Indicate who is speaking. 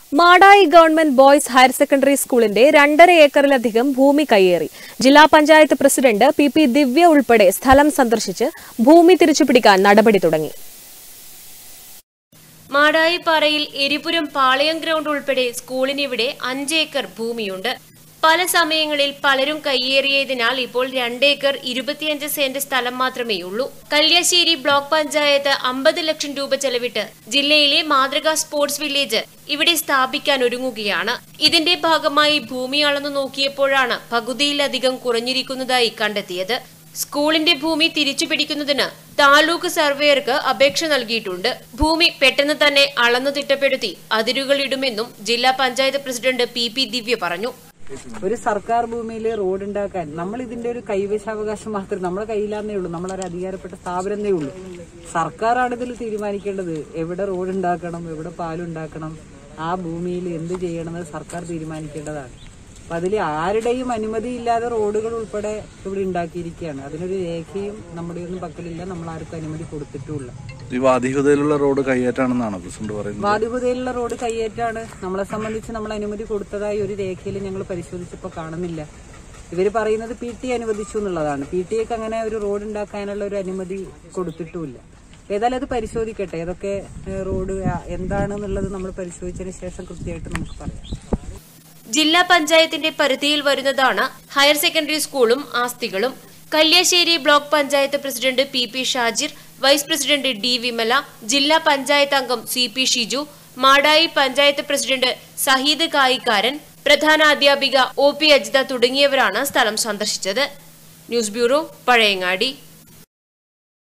Speaker 1: Madayi government boys higher secondary സ്കൂളിന്റെ രണ്ടര ഏക്കറിലധികം ഭൂമി കയ്യേറി ജില്ലാ panchayat president P P Divya ഉൾപ്പെടെ സ്ഥലം സന്ദർശിച്ച് ഭൂമി തിരിച്ചുപിടിക്കാൻ നടപടി തുടങ്ങി
Speaker 2: മാടായിപ്പാറയിൽ എരിപുരം പാളയം ഗ്രൗണ്ട് ഉൾപ്പെടെ സ്കൂളിനിവിടെ അഞ്ച് ഏക്കർ ഭൂമിയുണ്ട് പല സമയങ്ങളിൽ പലരും കയ്യേറിയതിനാൽ ഇപ്പോൾ രണ്ടേക്കർ ഇരുപത്തിയഞ്ച് സെന്റ് സ്ഥലം മാത്രമേയുള്ളൂ കല്യാശ്ശേരി ബ്ലോക്ക് പഞ്ചായത്ത് അമ്പത് ലക്ഷം രൂപ ചെലവിട്ട് ജില്ലയിലെ മാതൃകാ സ്പോർട്സ് വില്ലേജ് ഇവിടെ സ്ഥാപിക്കാൻ ഒരുങ്ങുകയാണ് ഇതിന്റെ ഭാഗമായി ഭൂമി അളന്നു നോക്കിയപ്പോഴാണ് പകുതിയിലധികം കുറഞ്ഞിരിക്കുന്നതായി കണ്ടെത്തിയത് സ്കൂളിന്റെ ഭൂമി തിരിച്ചു പിടിക്കുന്നതിന് താലൂക്ക് സർവേയർക്ക് അപേക്ഷ നൽകിയിട്ടുണ്ട് ഭൂമി പെട്ടെന്ന് തന്നെ അളന്നു തിട്ടപ്പെടുത്തി അതിരുകൾ ഇടുമെന്നും ജില്ലാ panchayat president P P Divya പറഞ്ഞു
Speaker 3: ഒരു സർക്കാർ ഭൂമിയിൽ റോഡ് ഉണ്ടാക്കാൻ നമ്മൾ ഇതിന്റെ ഒരു കൈവശാവകാശം മാത്രമേ നമ്മുടെ കയ്യിലാന്നേ ഉള്ളൂ നമ്മളൊരു അധികാരപ്പെട്ട സ്ഥാപനമേ ഉള്ളൂ സർക്കാരാണ് ഇതിൽ തീരുമാനിക്കേണ്ടത് എവിടെ റോഡ് ഉണ്ടാക്കണം എവിടെ പാലുണ്ടാക്കണം ആ ഭൂമിയിൽ എന്ത് ചെയ്യണമെന്ന് സർക്കാർ തീരുമാനിക്കേണ്ടതാണ് അപ്പൊ അതിൽ ആരുടെയും അനുമതി ഇല്ലാതെ റോഡുകൾ ഉൾപ്പെടെ ഇവിടെ ഉണ്ടാക്കിയിരിക്കുകയാണ് അതിനൊരു രേഖയും നമ്മുടെ ഒന്നും പക്കലില്ല നമ്മൾ ആർക്കും അനുമതി കൊടുത്തിട്ടുമില്ല
Speaker 4: ഈ വാധികതയിലുള്ള റോഡ് കൈയേറ്റാണെന്നാണ് പ്രസിഡന്റ് പറയുന്നത്
Speaker 3: വാദിപുതയിലുള്ള റോഡ് കയ്യേറ്റാണ് നമ്മളെ സംബന്ധിച്ച് നമ്മൾ അനുമതി കൊടുത്തതായി ഒരു രേഖയിൽ ഞങ്ങൾ പരിശോധിച്ചപ്പോൾ കാണുന്നില്ല ഇവര് പറയുന്നത് പി ടി അനുവദിച്ചു എന്നുള്ളതാണ് പി ടി എക്ക് അങ്ങനെ ഒരു റോഡ് ഉണ്ടാക്കാനുള്ള ഒരു അനുമതി കൊടുത്തിട്ടുമില്ല ഏതായാലും അത് പരിശോധിക്കട്ടെ ഏതൊക്കെ ഏഹ്, റോഡ് ആ- എന്താണെന്നുള്ളത് നമ്മൾ പരിശോധിച്ചതിന് ശേഷം കൃത്യമായിട്ട് നമുക്ക് പറയാം
Speaker 2: ജില്ലാ പഞ്ചായത്തിന്റെ പരിധിയിൽ വരുന്നതാണ് ഹയർ സെക്കൻഡറി സ്കൂളും ആസ്തികളും Kalliasseri block panchayat president P P Shajir vice president D Vimala ജില്ലാ പഞ്ചായത്ത് അംഗം C P Shiju Madayi panchayat president Saheed Kayikkaran പ്രധാന അധ്യാപിക ഒ പി അജിത തുടങ്ങിയവരാണ് സ്ഥലം സന്ദർശിച്ചത് ന്യൂസ് ബ്യൂറോ പഴയങ്ങാടി